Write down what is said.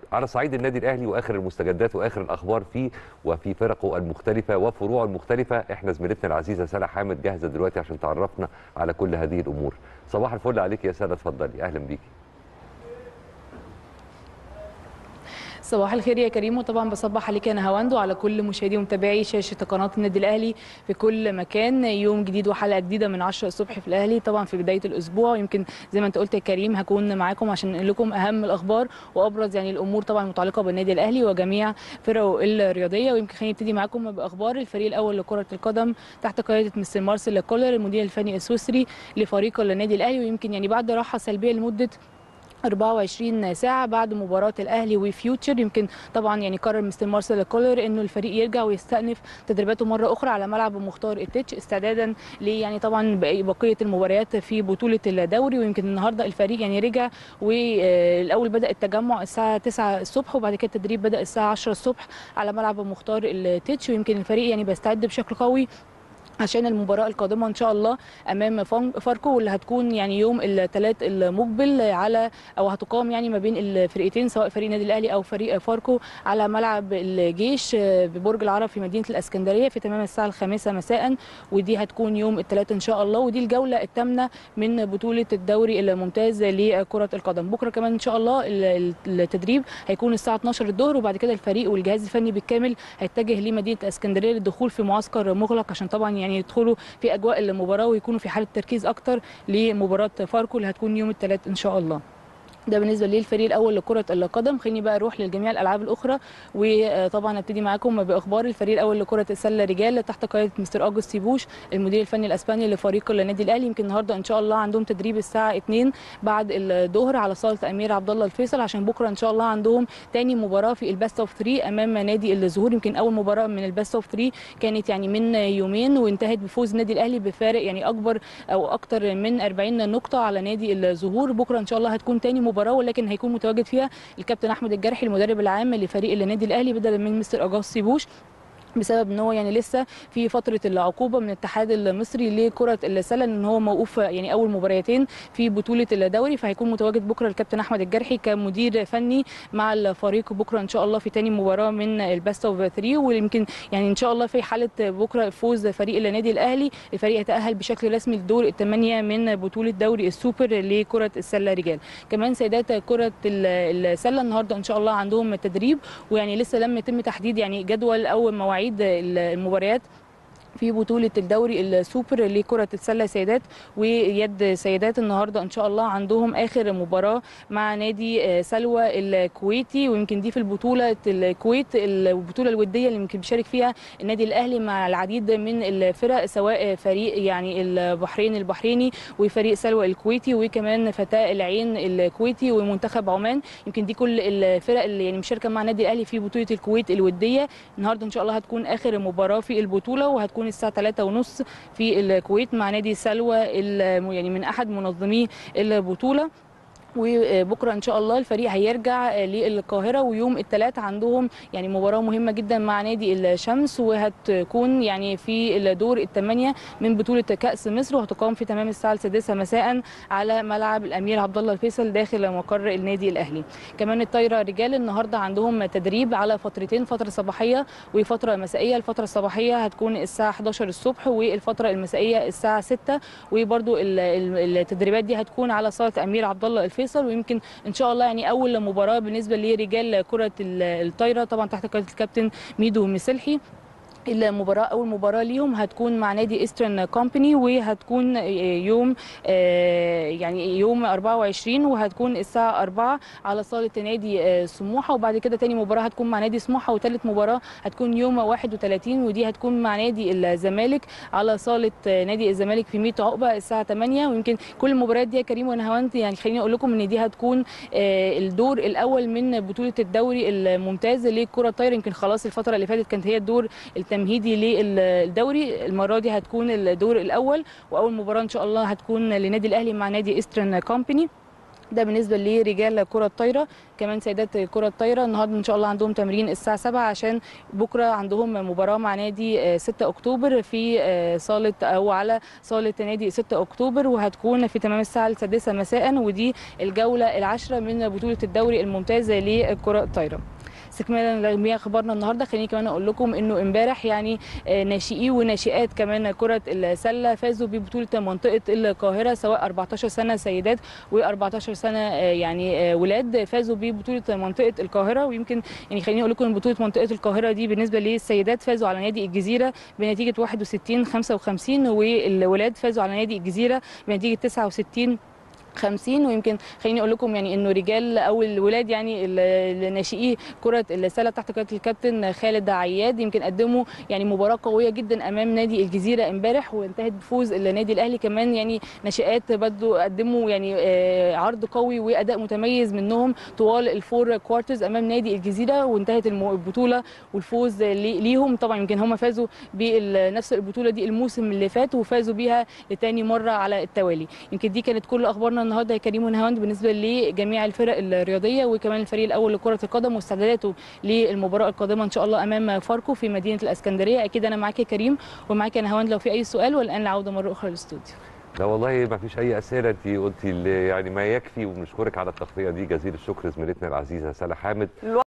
على صعيد النادي الاهلي واخر المستجدات واخر الاخبار فيه وفي فرقه المختلفه وفروعه المختلفه احنا زميلتنا العزيزه سلا حامد جاهزه دلوقتي عشان تعرفنا على كل هذه الامور صباح الفل عليك يا سلا اتفضلي اهلا بيكي صباح الخير يا كريم وطبعا بصبح عليك انا هواند وعلى كل مشاهدي ومتابعي شاشه قناه النادي الاهلي في كل مكان يوم جديد وحلقه جديده من 10 الصبح في الاهلي طبعا في بدايه الاسبوع يمكن زي ما انت قلت يا كريم هكون معاكم عشان نقول لكم اهم الاخبار وابرز يعني الامور طبعا المتعلقه بالنادي الاهلي وجميع فرقه الرياضيه ويمكن خليني ابتدي معاكم باخبار الفريق الاول لكره القدم تحت قياده مستر مارسيل كولر المدير الفني السويسري لفريق النادي الاهلي ويمكن يعني بعد راحه سلبيه لمده 24 ساعة بعد مباراة الأهلي وفيوتشر يمكن طبعا يعني قرر مستر مارسيل كولر إنه الفريق يرجع ويستأنف تدريباته مرة أخرى على ملعب مختار التتش استعدادا ل يعني طبعا بقية المباريات في بطولة الدوري ويمكن النهاردة الفريق يعني رجع والأول بدأ التجمع الساعة 9 الصبح وبعد كده التدريب بدأ الساعة 10 الصبح على ملعب مختار التتش ويمكن الفريق يعني بيستعد بشكل قوي عشان المباراه القادمه ان شاء الله امام فاركو واللي هتكون يعني يوم الثلاث المقبل على او هتقام يعني ما بين الفرقتين سواء فريق النادي الاهلي او فريق فاركو على ملعب الجيش ببرج العرب في مدينه الاسكندريه في تمام الساعه الخامسة مساء ودي هتكون يوم الثلاث ان شاء الله ودي الجوله الثامنه من بطوله الدوري الممتاز لكره القدم بكره كمان ان شاء الله التدريب هيكون الساعه 12 الظهر وبعد كده الفريق والجهاز الفني بالكامل هيتجه لمدينه الاسكندريه للدخول في معسكر مغلق عشان طبعا يعني يعني يدخلوا في اجواء المباراه ويكونوا في حاله تركيز اكتر لمباراه فاركو اللي هتكون يوم الثلاث ان شاء الله ده بالنسبه للفريق الاول لكره القدم خليني بقى اروح لجميع الالعاب الاخرى وطبعا ابتدي معاكم باخبار الفريق الاول لكره السله رجال تحت قياده مستر اوجوست بوش المدير الفني الاسباني لفريق النادي الاهلي يمكن النهارده ان شاء الله عندهم تدريب الساعه 2 بعد الظهر على صاله امير عبد الله الفيصل عشان بكره ان شاء الله عندهم تاني مباراه في الباست اوف 3 امام نادي الزهور يمكن اول مباراه من الباست اوف 3 كانت يعني من يومين وانتهت بفوز النادي الاهلي بفارق يعني اكبر او اكتر من 40 نقطه على نادي الزهور بكره ان شاء الله هتكون تاني مباراه ولكن هيكون متواجد فيها الكابتن احمد الجرحي المدرب العام لفريق النادي الاهلي بدلا من مستر اجاستي بوش بسبب ان هو يعني لسه في فتره العقوبه من الاتحاد المصري لكره السله ان هو موقوف يعني اول مباريتين في بطوله الدوري فهيكون متواجد بكره الكابتن احمد الجرحي كمدير فني مع الفريق بكره ان شاء الله في ثاني مباراه من الباست اوف 3 ويمكن يعني ان شاء الله في حاله بكره فوز فريق النادي الاهلي الفريق يتاهل بشكل رسمي لدور الثمانيه من بطوله دوري السوبر لكره السله رجال كمان سيدات كره السله النهارده ان شاء الله عندهم تدريب ويعني لسه لم يتم تحديد يعني جدول او مواعيد المباريات في بطولة الدوري السوبر لكرة السلة سيدات ويد سيدات النهاردة إن شاء الله عندهم آخر مباراة مع نادي سلوى الكويتي ويمكن دي في البطولة الكويت البطولة الودية اللي يمكن بيشارك فيها النادي الأهلي مع العديد من الفرق سواء فريق يعني البحرين البحريني وفريق سلوى الكويتي وكمان فتاة العين الكويتي ومنتخب عمان يمكن دي كل الفرق اللي يعني مشاركة مع النادي الأهلي في بطولة الكويت الودية النهاردة إن شاء الله هتكون آخر مباراة في البطولة وهتكون الساعه 3 ونص في الكويت مع نادي سلوى يعني من احد منظمي البطوله وبكره ان شاء الله الفريق هيرجع للقاهره ويوم الثلاث عندهم يعني مباراه مهمه جدا مع نادي الشمس وهتكون يعني في الدور الثمانيه من بطوله كاس مصر وهتقام في تمام الساعه السادسه مساء على ملعب الامير عبد الله الفيصل داخل مقر النادي الاهلي كمان الطايره رجال النهارده عندهم تدريب على فترتين فتره صباحيه وفتره مسائيه الفتره الصباحيه هتكون الساعه 11 الصبح والفتره المسائيه الساعه 6 وبرده التدريبات دي هتكون على صاله امير عبد الله الفيصل الفيصل ويمكن ان شاء الله يعني اول مباراه بالنسبه لرجال كره الطايره طبعا تحت قياده الكابتن ميدو مسلحي المباراه اول مباراه ليهم هتكون مع نادي ايسترن كومباني وهتكون يوم يعني يوم 24 وهتكون الساعه 4 على صاله نادي سموحه وبعد كده تاني مباراه هتكون مع نادي سموحه وثالث مباراه هتكون يوم 31 ودي هتكون مع نادي الزمالك على صاله نادي الزمالك في 100 عقبه الساعه 8 ويمكن كل المباريات دي يا كريم وانا هوانت يعني خليني اقول لكم ان دي هتكون الدور الاول من بطوله الدوري الممتاز للكره الطايره يمكن خلاص الفتره اللي فاتت كانت هي الدور التمهيدي للدوري المره دي هتكون الدور الاول واول مباراه ان شاء الله هتكون لنادي الاهلي مع نادي ايسترن كومباني ده بالنسبه لرجال كره الطايره كمان سيدات كره الطايره النهارده ان شاء الله عندهم تمرين الساعه 7 عشان بكره عندهم مباراه مع نادي آه، 6 اكتوبر في آه، صاله او على صاله نادي 6 اكتوبر وهتكون في تمام الساعه السادسه مساء ودي الجوله العاشره من بطوله الدوري الممتاز لكره الطايره استكمالا لجميع اخبارنا النهارده خليني كمان اقول لكم انه امبارح يعني آه، ناشئي وناشئات كمان كره السله فازوا ببطوله منطقه القاهره سواء 14 سنه سيدات و14 سنه آه، يعني آه، ولاد فازوا ببطوله منطقه القاهره ويمكن يعني خليني اقول لكم ان بطوله منطقه القاهره دي بالنسبه للسيدات فازوا على نادي الجزيره بنتيجه 61 55 والولاد فازوا على نادي الجزيره بنتيجه 69 50 ويمكن خليني اقول لكم يعني انه رجال او الولاد يعني ال- الناشئي كره السله تحت قياده الكابتن خالد عياد يمكن قدموا يعني مباراه قويه جدا امام نادي الجزيره امبارح وانتهت بفوز النادي الاهلي كمان يعني ناشئات بدوا قدموا يعني آه، عرض قوي واداء متميز منهم طوال الفور كوارترز امام نادي الجزيره وانتهت الم- البطوله والفوز لي- ليهم طبعا يمكن هم فازوا بنفس البطوله دي الموسم اللي فات وفازوا بيها لتاني مره على التوالي يمكن دي كانت كل اخبارنا النهارده يا كريم ونهاوند بالنسبه لجميع الفرق الرياضيه وكمان الفريق الاول لكره القدم واستعداداته للمباراه القادمه ان شاء الله امام فاركو في مدينه الاسكندريه اكيد انا معاك يا كريم ومعاك يا نهاوند لو في اي سؤال والان العوده مره اخرى للاستوديو لا والله ما فيش اي اسئله انت قلتي اللي يعني ما يكفي وبنشكرك على التغطيه دي جزيل الشكر زميلتنا العزيزه سلا حامد